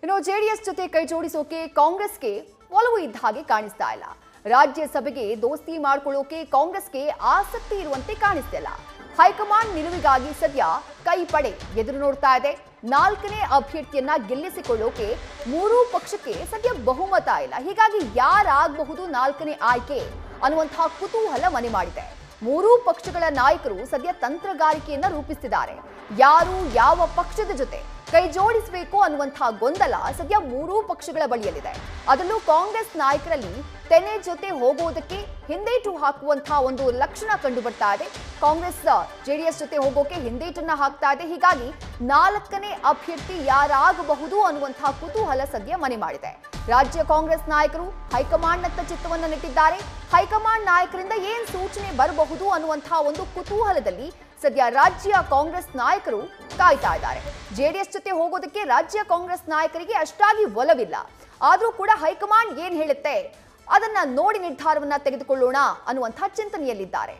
ಇನ್ನು ಜೆಡಿಎಸ್ ಜೊತೆ ಕೈ ಜೋಡಿಸೋಕೆ ಕಾಂಗ್ರೆಸ್ಗೆ ಒಲವು ಇದ್ದ ಹಾಗೆ ಕಾಣಿಸ್ತಾ ಇಲ್ಲ ರಾಜ್ಯಸಭೆಗೆ ದೋಸ್ತಿ ಮಾಡ್ಕೊಳ್ಳೋಕೆ ಕಾಂಗ್ರೆಸ್ಗೆ ಆಸಕ್ತಿ ಇರುವಂತೆ ಕಾಣಿಸ್ತಿಲ್ಲ ಹೈಕಮಾಂಡ್ ನಿಲುವಿಗಾಗಿ ಸದ್ಯ ಕೈ ಪಡೆ ಎದುರು ನೋಡ್ತಾ ಇದೆ ನಾಲ್ಕನೇ ಅಭ್ಯರ್ಥಿಯನ್ನ ಗೆಲ್ಲಿಸಿಕೊಳ್ಳೋಕೆ ಮೂರೂ ಪಕ್ಷಕ್ಕೆ ಸದ್ಯ ಬಹುಮತ ಇಲ್ಲ ಹೀಗಾಗಿ ಯಾರಾಗಬಹುದು ನಾಲ್ಕನೇ ಆಯ್ಕೆ ಅನ್ನುವಂತಹ ಕುತೂಹಲ ಮನೆ ಮಾಡಿದೆ ಮೂರೂ ಪಕ್ಷಗಳ ನಾಯಕರು ಸದ್ಯ ತಂತ್ರಗಾರಿಕೆಯನ್ನ ರೂಪಿಸ್ತಿದ್ದಾರೆ ಯಾರು ಯಾವ ಪಕ್ಷದ ಜೊತೆ ಕೈ ಜೋಡಿಸಬೇಕು ಅನ್ನುವಂತಹ ಗೊಂದಲ ಸದ್ಯ ಮೂರೂ ಪಕ್ಷಗಳ ಬಳಿಯಲ್ಲಿದೆ ಅದರಲ್ಲೂ ಕಾಂಗ್ರೆಸ್ ನಾಯಕರಲ್ಲಿ ತೆನೆ ಜೊತೆ ಹೋಗೋದಕ್ಕೆ ಹಿಂದೇಟು ಹಾಕುವಂತಹ ಒಂದು ಲಕ್ಷಣ ಕಂಡು ಬರ್ತಾ ಇದೆ ಕಾಂಗ್ರೆಸ್ ಜೆಡಿಎಸ್ ಜೊತೆ ಹೋಗೋಕೆ ಹಿಂದೇಟನ್ನ ಹಾಕ್ತಾ ಇದೆ ಹೀಗಾಗಿ ನಾಲ್ಕನೇ ಅಭ್ಯರ್ಥಿ ಯಾರಾಗಬಹುದು ಅನ್ನುವಂತಹ ಕುತೂಹಲ ಸದ್ಯ ಮನೆ ಮಾಡಿದೆ ರಾಜ್ಯ ಕಾಂಗ್ರೆಸ್ ನಾಯಕರು ಹೈಕಮಾಂಡ್ನತ್ತ ಚಿತ್ತವನ್ನು ನೆಟ್ಟಿದ್ದಾರೆ ಹೈಕಮಾಂಡ್ ನಾಯಕರಿಂದ ಏನ್ ಸೂಚನೆ ಬರಬಹುದು ಅನ್ನುವಂತಹ ಒಂದು ಕುತೂಹಲದಲ್ಲಿ ಸದ್ಯ ರಾಜ್ಯ ಕಾಂಗ್ರೆಸ್ ನಾಯಕರು ಕಾಯ್ತಾ ಇದ್ದಾರೆ ಜೆಡಿಎಸ್ ಜೊತೆ ಹೋಗೋದಕ್ಕೆ ರಾಜ್ಯ ಕಾಂಗ್ರೆಸ್ ನಾಯಕರಿಗೆ ಅಷ್ಟಾಗಿ ಒಲವಿಲ್ಲ ಆದ್ರೂ ಕೂಡ ಹೈಕಮಾಂಡ್ ಏನ್ ಹೇಳುತ್ತೆ ಅದನ್ನ ನೋಡಿ ನಿರ್ಧಾರವನ್ನ ತೆಗೆದುಕೊಳ್ಳೋಣ ಅನ್ನುವಂತಹ ಚಿಂತನೆಯಲ್ಲಿದ್ದಾರೆ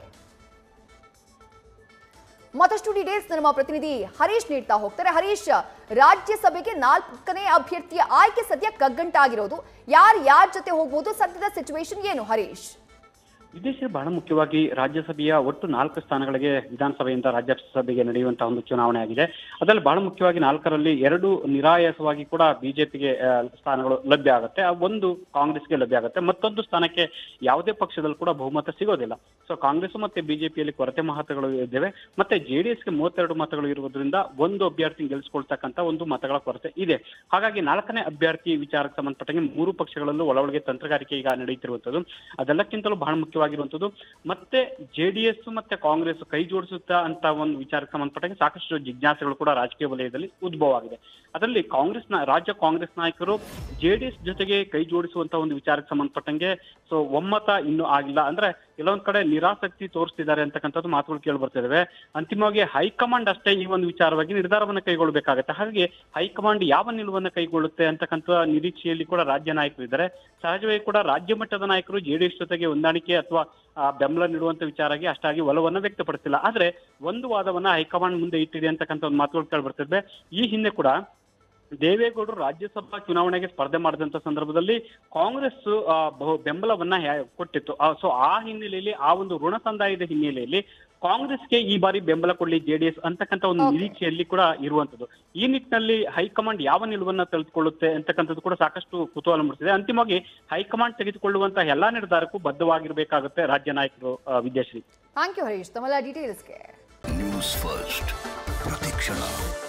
ಮತ್ತಷ್ಟು ಡೀಟೇಲ್ಸ್ ನಮ್ಮ ಪ್ರತಿನಿಧಿ ಹರೀಶ್ ನೀಡ್ತಾ ಹೋಗ್ತಾರೆ ಹರೀಶ್ ರಾಜ್ಯಸಭೆಗೆ ನಾಲ್ಕನೇ ಅಭ್ಯರ್ಥಿಯ ಆಯ್ಕೆ ಸದ್ಯ ಕಗ್ಗಂಟಾಗಿರೋದು ಯಾರು ಯಾರ ಜೊತೆ ಹೋಗ್ಬೋದು ಸದ್ಯದ ಸಿಚುವೇಶನ್ ಏನು ಹರೀಶ್ ವಿದೇಶ ಬಹಳ ಮುಖ್ಯವಾಗಿ ರಾಜ್ಯಸಭೆಯ ಒಟ್ಟು ನಾಲ್ಕು ಸ್ಥಾನಗಳಿಗೆ ವಿಧಾನಸಭೆಯಿಂದ ರಾಜ್ಯಸಭೆಗೆ ನಡೆಯುವಂತಹ ಒಂದು ಚುನಾವಣೆ ಆಗಿದೆ ಅದರಲ್ಲಿ ಬಹಳ ಮುಖ್ಯವಾಗಿ ನಾಲ್ಕರಲ್ಲಿ ಎರಡು ನಿರಾಯಾಸವಾಗಿ ಕೂಡ ಬಿಜೆಪಿಗೆ ಸ್ಥಾನಗಳು ಲಭ್ಯ ಆಗುತ್ತೆ ಆ ಒಂದು ಕಾಂಗ್ರೆಸ್ಗೆ ಲಭ್ಯ ಆಗುತ್ತೆ ಮತ್ತೊಂದು ಸ್ಥಾನಕ್ಕೆ ಯಾವುದೇ ಪಕ್ಷದಲ್ಲಿ ಕೂಡ ಬಹುಮತ ಸಿಗೋದಿಲ್ಲ ಸೊ ಕಾಂಗ್ರೆಸ್ ಮತ್ತೆ ಬಿಜೆಪಿಯಲ್ಲಿ ಕೊರತೆ ಮತಗಳು ಇದ್ದೇವೆ ಮತ್ತೆ ಜೆಡಿಎಸ್ಗೆ ಮೂವತ್ತೆರಡು ಮತಗಳು ಇರುವುದರಿಂದ ಒಂದು ಅಭ್ಯರ್ಥಿ ಗೆಲ್ಲಿಸ್ಕೊಳ್ತಕ್ಕಂತ ಒಂದು ಮತಗಳ ಕೊರತೆ ಇದೆ ಹಾಗಾಗಿ ನಾಲ್ಕನೇ ಅಭ್ಯರ್ಥಿ ವಿಚಾರಕ್ಕೆ ಸಂಬಂಧಪಟ್ಟಂಗೆ ಮೂರು ಪಕ್ಷಗಳಲ್ಲೂ ಒಳಗೊಳಗೆ ತಂತ್ರಗಾರಿಕೆ ಈಗ ನಡೆಯುತ್ತಿರುವಂತದ್ದು ಅದೆಲ್ಲಕ್ಕಿಂತಲೂ ಬಹಳ ಮುಖ್ಯವಾಗಿರುವಂತದ್ದು ಮತ್ತೆ ಜೆಡಿಎಸ್ ಮತ್ತೆ ಕಾಂಗ್ರೆಸ್ ಕೈ ಜೋಡಿಸುತ್ತಾ ಅಂತ ಒಂದು ವಿಚಾರಕ್ಕೆ ಸಂಬಂಧಪಟ್ಟಂಗೆ ಸಾಕಷ್ಟು ಜಿಜ್ಞಾಸೆಗಳು ಕೂಡ ರಾಜಕೀಯ ವಲಯದಲ್ಲಿ ಉದ್ಭವ ಆಗಿದೆ ಅದರಲ್ಲಿ ಕಾಂಗ್ರೆಸ್ ರಾಜ್ಯ ಕಾಂಗ್ರೆಸ್ ನಾಯಕರು ಜೆಡಿಎಸ್ ಜೊತೆಗೆ ಕೈ ಜೋಡಿಸುವಂತ ಒಂದು ವಿಚಾರಕ್ಕೆ ಸಂಬಂಧಪಟ್ಟಂಗೆ ಸೊ ಒಮ್ಮತ ಇನ್ನೂ ಆಗಿಲ್ಲ ಅಂದ್ರೆ ಕೆಲವೊಂದ್ ಕಡೆ ನಿರಾಸಕ್ತಿ ತೋರಿಸ್ತಿದ್ದಾರೆ ಅಂತಕ್ಕಂಥದ್ದು ಮಾತುಗಳು ಕೇಳಿ ಬರ್ತಿದಾವೆ ಅಂತಿಮವಾಗಿ ಹೈಕಮಾಂಡ್ ಅಷ್ಟೇ ಈ ಒಂದು ವಿಚಾರವಾಗಿ ನಿರ್ಧಾರವನ್ನ ಕೈಗೊಳ್ಳಬೇಕಾಗತ್ತೆ ಹಾಗಾಗಿ ಹೈಕಮಾಂಡ್ ಯಾವ ನಿಲುವನ್ನ ಕೈಗೊಳ್ಳುತ್ತೆ ಅಂತಕ್ಕಂಥ ನಿರೀಕ್ಷೆಯಲ್ಲಿ ಕೂಡ ರಾಜ್ಯ ನಾಯಕರು ಇದ್ದಾರೆ ಸಹಜವಾಗಿ ಕೂಡ ರಾಜ್ಯ ಮಟ್ಟದ ನಾಯಕರು ಜೆಡಿಎಸ್ ಜೊತೆಗೆ ಹೊಂದಾಣಿಕೆ ಅಥವಾ ಆ, ಬೆಂಬಲ ನೀಡುವಂತ ವಿಚಾರವಾಗಿ ಅಷ್ಟಾಗಿ ಒಲವನ್ನ ವ್ಯಕ್ತಪಡಿಸಿಲ್ಲ ಆದ್ರೆ ಒಂದು ವಾದವನ್ನ ಹೈಕಮಾಂಡ್ ಮುಂದೆ ಇಟ್ಟಿದೆ ಅಂತಕ್ಕಂಥ ಒಂದು ಮಾತುಗಳು ಕೇಳಿ ಬರ್ತಿದ್ವೆ ಈ ಹಿಂದೆ ಕೂಡ ದೇವೇಗೌಡರು ರಾಜ್ಯಸಭಾ ಚುನಾವಣೆಗೆ ಸ್ಪರ್ಧೆ ಮಾಡಿದಂತ ಸಂದರ್ಭದಲ್ಲಿ ಕಾಂಗ್ರೆಸ್ ಆ, ಬಹು ಬೆಂಬಲವನ್ನ ಹ್ಯಾ- ಕೊಟ್ಟಿತ್ತು ಸೊ ಆ ಹಿನ್ನೆಲೆಯಲ್ಲಿ ಆ ಒಂದು ಋಣ ಸಂದಾಯದ ಹಿನ್ನೆಲೆಯಲ್ಲಿ ಕಾಂಗ್ರೆಸ್ಗೆ ಈ ಬಾರಿ ಬೆಂಬಲ ಕೊಡ್ಲಿ ಜೆಡಿಎಸ್ ಅಂತಕ್ಕಂಥ ಒಂದು Okay. ನಿರೀಕ್ಷೆಯಲ್ಲಿ ಕೂಡ ಇರುವಂತದ್ದು ಈ ನಿಟ್ಟಿನಲ್ಲಿ ಹೈಕಮಾಂಡ್ ಯಾವ ನಿಲುವನ್ನ ತೆಗೆದುಕೊಳ್ಳುತ್ತೆ ಅಂತಕ್ಕಂಥದ್ದು ಕೂಡ ಸಾಕಷ್ಟು ಕುತೂಹಲ ಮೂಡಿಸಿದೆ ಅಂತಿಮವಾಗಿ ಹೈಕಮಾಂಡ್ ತೆಗೆದುಕೊಳ್ಳುವಂತಹ ಎಲ್ಲಾ ನಿರ್ಧಾರಕ್ಕೂ ಬದ್ಧವಾಗಿರ್ಬೇಕಾಗುತ್ತೆ ರಾಜ್ಯ ನಾಯಕರು ಆ, ವಿದ್ಯಾಶ್ರೀ ಥ್ಯಾಂಕ್ ಯು ಹರೀಶ್ ತಮ್ಮೆಲ್ಲ ಡೀಟೇಲ್ಸ್ಗೆ ನ್ಯೂಸ್ ಫಸ್ಟ್ ಪ್ರತಿಕ್ಷಣ